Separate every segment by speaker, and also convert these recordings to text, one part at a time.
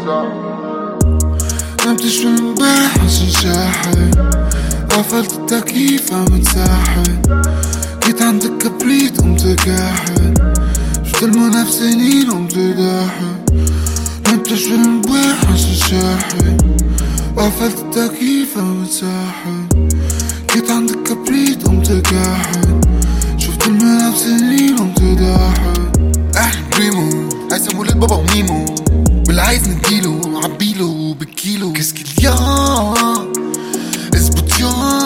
Speaker 1: نمتش من امبارح عشان شاحن قفلت التكييف قامت ساحن جيت عند الكبريت قمت جاحد شفت المنافسين قمت داحن نمتش من امبارح عشان شاحن قفلت التكييف قامت ساحن جيت عند الكبريت قمت جاحد شفت المنافسين قمت داحن
Speaker 2: احلى بريمو عايز مولد بابا وميمو واللي عايز نديله عبيله بالكيلو كسكت يا اثبت يا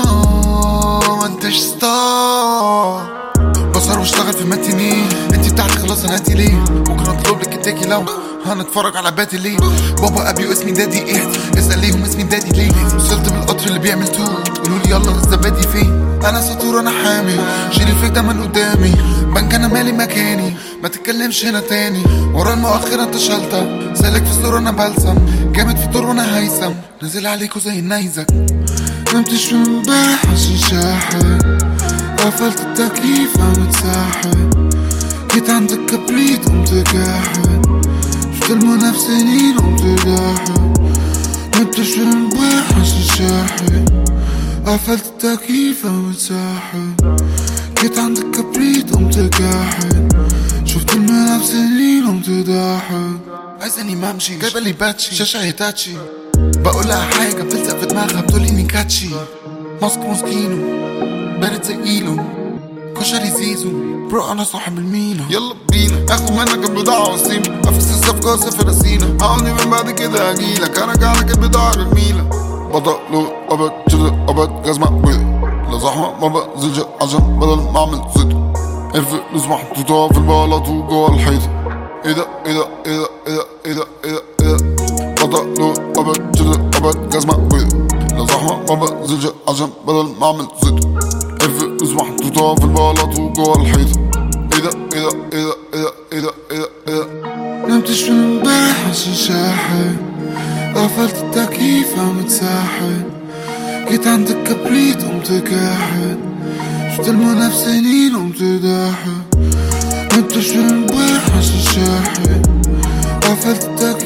Speaker 2: ما انتش ستار بصر واشتغل في ماتيني انتي بتاعتي خلاص انا ليه ممكن اطلب لك التاكي لو هنتفرج على باتي ليه بابا ابي واسمي دادي ايه اسال ليهم اسمي دادي ليه وصلت بالقطر اللي بيعمل تو قولوا لي يلا الزبادي فين انا سطور انا حامي شيل الفيك ده من قدامي بنك انا مالي مكاني ما تتكلمش هنا تاني ورا المؤخرة انت شلتة سالك في الصورة انا بلسم جامد في الدور وانا هيثم نازل عليكوا زي النيزك
Speaker 1: نمتش من امبارح عشان شاحن قفلت التكييف قامت ساحن جيت عند الكبريت قمت جاحد شفت المنافسين قمت داحن نمتش من امبارح عشان شاحن قفلت التكييف قامت ساحن جيت عند الكبريت قمت جاحد شفت المنافسين قمت داحن
Speaker 2: عايزاني ممشي جايبه لي باتشي شاشه هيتاتشي بقول لها حاجه بتلزق في دماغها بتقولي اني كاتشي ماسك موسكينو بارد زي ايلو كشري زيزو برو انا صاحب المينا يلا بينا اخد منك البضاعة واسيبها افكس الصفقة صفر رسينا عاوني من بعد كده اجيلك ارجع لك البضاعة بالميلة بضع له ابد شد ابد جاز مقبول لا زحمة ما بنزلش عشان بدل ما اعمل زيت الفلوس محطوطة في البلاط وجوه الحيطة ايه ده ايه ده ايه ده ايه ده ايه ده ايه ده ايه ده بضع له ابد شد ابد جاز مقبول لا زحمة ما بنزلش عشان بدل ما اعمل زيت الفلوس محطوطة في البلاط وجوه الحيطة ايه ده ايه ده ايه ده ايه ده ايه ده ايه ده ايه ده
Speaker 1: نمتش من امبارح عشان شاحن قفلت التكييف قامت ساحن جيت عند الكبريت قمت جاحد شفت المنافسين قمت داحن نمتش من امبارح عشان شاحن قفلت التكييف